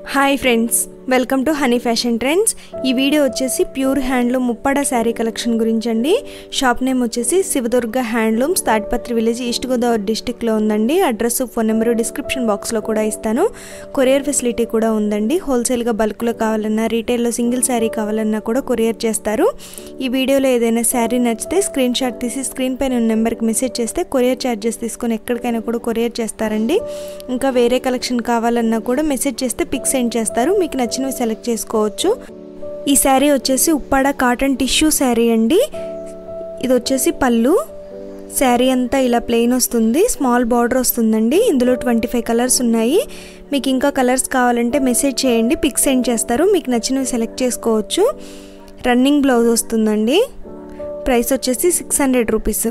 hi friends welcome to honey fashion trends ఈ video వచ్చేసి pure handloom Muppada sari collection గురించి అండి షాప్ నేమ్ వచ్చేసి Shivadurga handlooms Tatipatri village east Godavari డిస్టిక్లో ఉందండి అడ్రస్ ఫోన్ నెంబరు డిస్క్రిప్షన్ బాక్స్లో కూడా ఇస్తాను కొరియర్ ఫెసిలిటీ కూడా ఉందండి హోల్సేల్గా బల్క్లో కావాలన్నా రీటైల్లో సింగిల్ శారీ కావాలన్నా కూడా కొరియర్ చేస్తారు ఈ వీడియోలో ఏదైనా శారీ నచ్చితే స్క్రీన్ షాట్ తీసి స్క్రీన్ పైన ఉన్న నెంబర్కి మెసేజ్ చేస్తే కొరియర్ ఛార్జెస్ తీసుకొని ఎక్కడికైనా కూడా కొరియర్ చేస్తారండి ఇంకా వేరే కలెక్షన్ కావాలన్నా కూడా మెసేజ్ చేస్తే పిక్ సెండ్ చేస్తారు మీకు నచ్చినవి సెలెక్ట్ చేసుకోవచ్చు ఈ శారీ వచ్చేసి ఉప్పాడ కాటన్ టిష్యూ శారీ అండి ఇది వచ్చేసి పళ్ళు శారీ అంతా ఇలా ప్లెయిన్ వస్తుంది స్మాల్ బార్డర్ వస్తుందండి ఇందులో ట్వంటీ ఫైవ్ కలర్స్ ఉన్నాయి మీకు ఇంకా కలర్స్ కావాలంటే మెసేజ్ చేయండి పిక్ సెండ్ చేస్తారు మీకు నచ్చినవి సెలెక్ట్ చేసుకోవచ్చు రన్నింగ్ బ్లౌజ్ వస్తుందండి ప్రైస్ వచ్చేసి సిక్స్ హండ్రెడ్ రూపీస్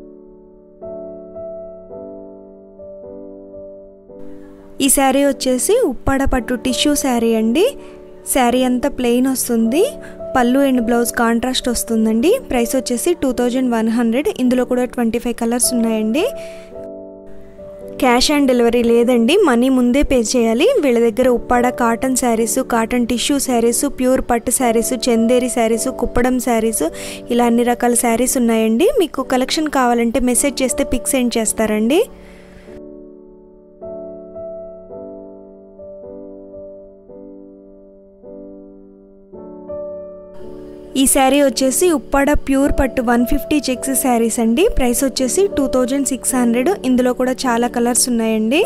ఈ శారీ వచ్చేసి ఉప్పాడ పట్టు టిష్యూ శారీ అండి శారీ అంతా ప్లెయిన్ వస్తుంది పళ్ళు అండ్ బ్లౌజ్ కాంట్రాస్ట్ వస్తుందండి ప్రైస్ వచ్చేసి టూ థౌజండ్ వన్ హండ్రెడ్ ఇందులో కూడా ట్వంటీ ఫైవ్ కలర్స్ ఉన్నాయండి క్యాష్ ఆన్ డెలివరీ లేదండి మనీ ముందే పే చేయాలి వీళ్ళ దగ్గర Uppada cotton saris cotton tissue saris pure పట్టు శారీస్ చందేరి శారీస్ కుప్పడం శారీస్ ఇలా అన్ని రకాల శారీస్ ఉన్నాయండి మీకు కలెక్షన్ కావాలంటే మెసేజ్ చేస్తే పిక్ సెండ్ చేస్తారండి ఈ శారీ వచ్చేసి ఉప్పాడ ప్యూర్ పట్టు వన్ ఫిఫ్టీ చెక్స్ శారీస్ అండి ప్రైస్ వచ్చేసి టూ థౌజండ్ సిక్స్ హండ్రెడ్ ఇందులో కూడా చాలా కలర్స్ ఉన్నాయండి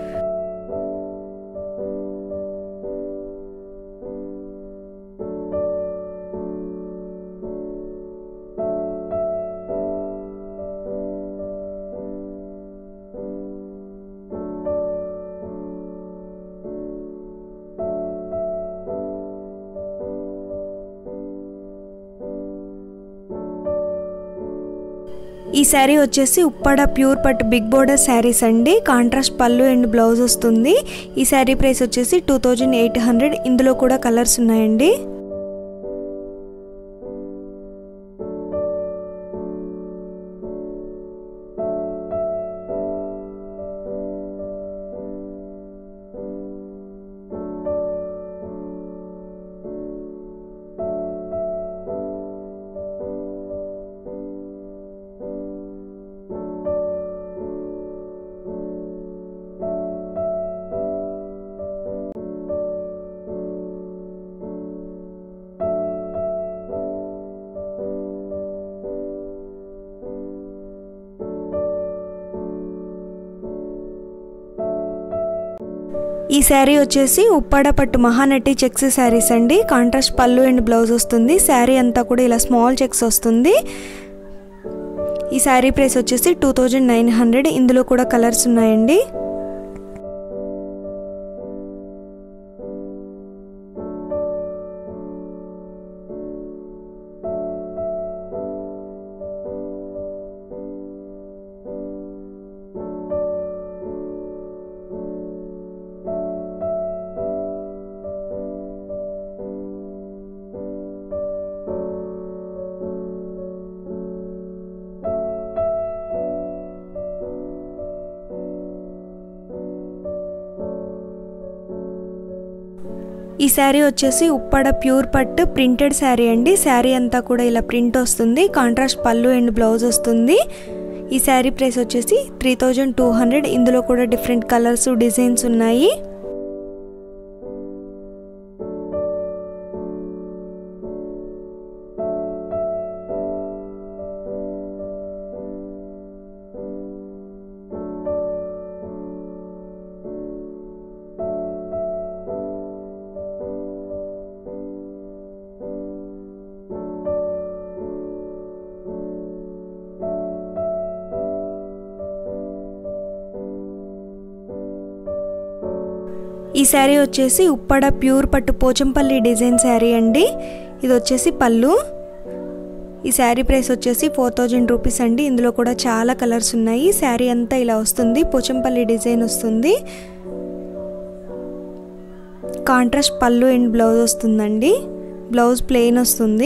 ఈ శారీ వచ్చేసి ఉప్పాడ ప్యూర్ పట్టు బిగ్ బోర్డర్ శారీస్ అండి కాంట్రాస్ట్ పళ్ళు అండ్ బ్లౌజ్ వస్తుంది ఈ శారీ ప్రైస్ వచ్చేసి టూ థౌజండ్ ఎయిట్ హండ్రెడ్ ఇందులో కూడా కలర్స్ ఉన్నాయండి ఈ శారీ వచ్చేసి ఉప్పాడ పట్టు మహానటి చెక్స్ శారీస్ అండి కాంట్రాస్ట్ పళ్ళు అండ్ బ్లౌజ్ వస్తుంది శారీ అంతా కూడా ఇలా స్మాల్ చెక్స్ వస్తుంది ఈ శారీ ప్రైస్ వచ్చేసి టూ థౌజండ్ నైన్ హండ్రెడ్ ఇందులో కూడా కలర్స్ ఉన్నాయండి ఈ శారీ వచ్చేసి ఉప్పాడ ప్యూర్ పట్టు ప్రింటెడ్ శారీ అండి శారీ అంతా కూడా ఇలా ప్రింట్ వస్తుంది కాంట్రాస్ట్ పళ్ళు అండ్ బ్లౌజ్ వస్తుంది ఈ శారీ ప్రైస్ వచ్చేసి త్రీ థౌజండ్ టూ హండ్రెడ్ ఇందులో కూడా డిఫరెంట్ కలర్స్ డిజైన్స్ ఉన్నాయి ఈ శారీ వచ్చేసి ఉప్పాడ ప్యూర్ పట్టు పోచంపల్లి డిజైన్ శారీ అండి ఇది వచ్చేసి పళ్ళు ఈ శారీ ప్రైస్ వచ్చేసి ఫోర్ థౌజండ్ రూపీస్ అండి ఇందులో కూడా చాలా కలర్స్ ఉన్నాయి శారీ అంతా ఇలా వస్తుంది పోచంపల్లి డిజైన్ వస్తుంది కాంట్రాస్ట్ పళ్ళు అండ్ బ్లౌజ్ వస్తుందండి బ్లౌజ్ ప్లెయిన్ వస్తుంది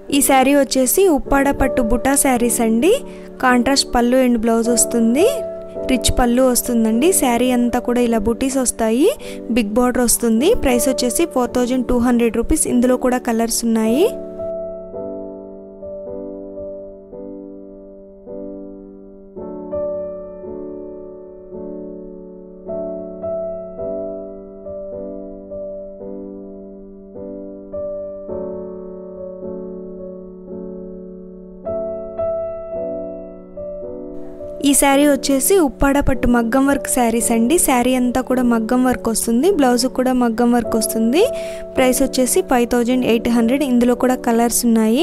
ఈ శారీ వచ్చేసి ఉప్పాడ పట్టు బుటా శారీస్ అండి కాంట్రాస్ట్ పళ్ళు అండ్ బ్లౌజ్ వస్తుంది రిచ్ పళ్ళు వస్తుందండి శారీ అంతా కూడా ఇలా బుటీస్ వస్తాయి బిగ్ బార్డర్ వస్తుంది ప్రైస్ వచ్చేసి four thousand two hundred rupees ఇందులో కూడా కలర్స్ ఉన్నాయి ఈ శారీ వచ్చేసి ఉప్పాడ పట్టు మగ్గం వర్క్ శారీస్ అండి శారీ అంతా కూడా మగ్గం వర్క్ వస్తుంది బ్లౌజ్ కూడా మగ్గం వర్క్ వస్తుంది ప్రైస్ వచ్చేసి ఫైవ్ థౌజండ్ ఎయిట్ హండ్రెడ్ ఇందులో కూడా కలర్స్ ఉన్నాయి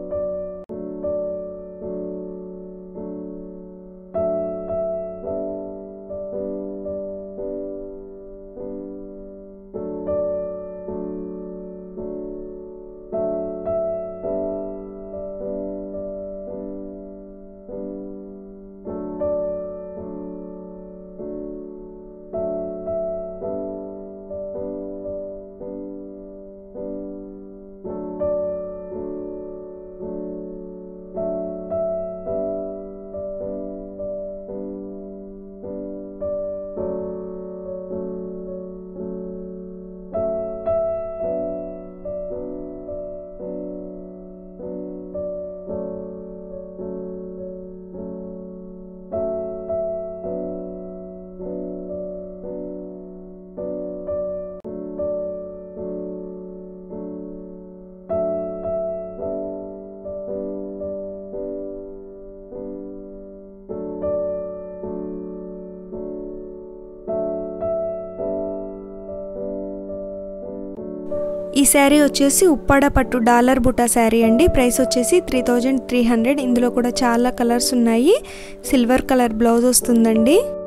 ఈ శారీ వచ్చేసి ఉప్పాడ పట్టు డాలర్ బుటా శారీ అండి ప్రైస్ వచ్చేసి త్రీ థౌజండ్ త్రీ హండ్రెడ్ ఇందులో కూడా చాలా కలర్స్ ఉన్నాయి సిల్వర్ కలర్ బ్లౌజ్ వస్తుందండి